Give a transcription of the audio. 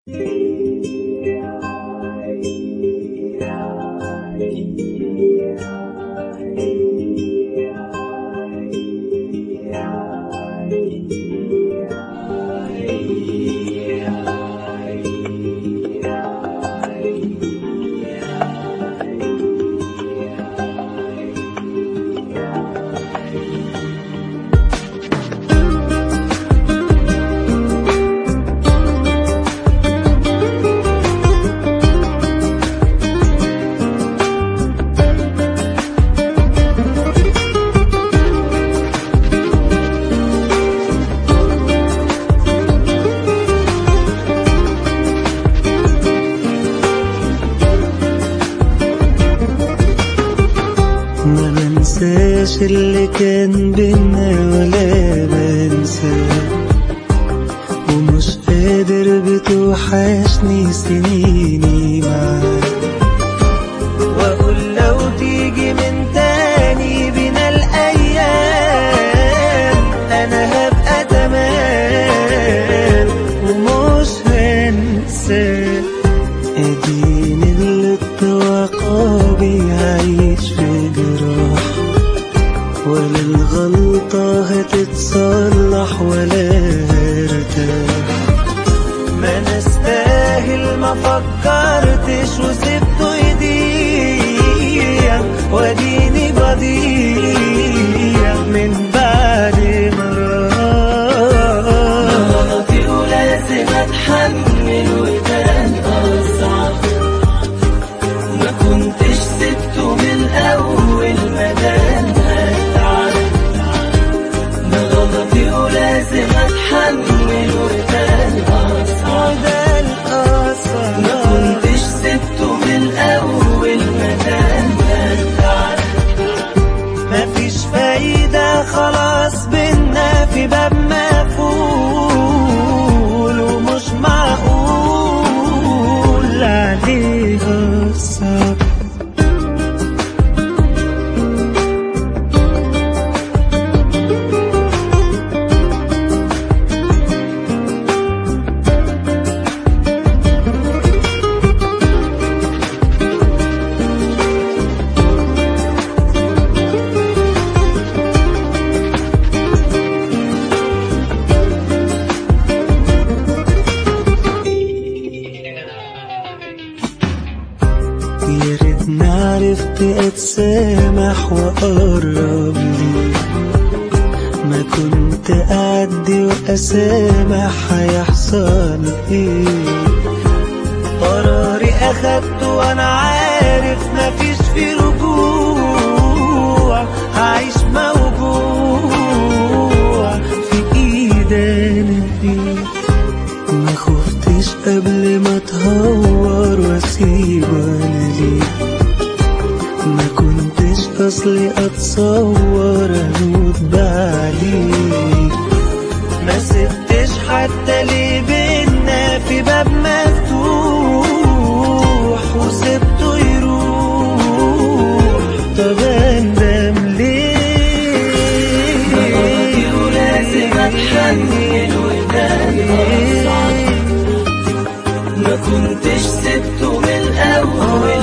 ما بنساش اللي كان بينا ولا بنساه ومش قادر بتوحشني سنيني معاك واقول لو تيجي من تاني بينا الايام انا هبقى تمام ومش هنساك اديني غلطت وعقابي هعيش في جراح ولا الغلطة هتتصلح ولا هرتاح ما انا استاهل ما فكرتش وسبته يضيع واديني بضيع من بعد ما راح غلطي ولازم اتحمل وكان اصعب ما كنتش سبته من الاول ما كان هتعب ده غلطي ولازم اتحمل وكان اصعب ده الأصل ما كنتش سبته من الاول ما كان هتعب مفيش فايدة خلاص بينا في باب مقفول ومش معقول عليها الصبر يا ريتني عرفت اتسامح واقرب ليك ما كنت اعدي واسامح هيحصل ايه قراري اخدته وانا عارف مفيش في رجوع هعيش موجوع في ايدي ما خفتش قبل ما اتهور واسيب انا ليه ما كنتش اصلي اتصور اموت بعديك ما سبتش حتى ليه بينا في باب مفتوح وسبته يروح طب اندم ليه غلطي ولازم اتحمل وكان اصعب ما كنتش سبته من الاول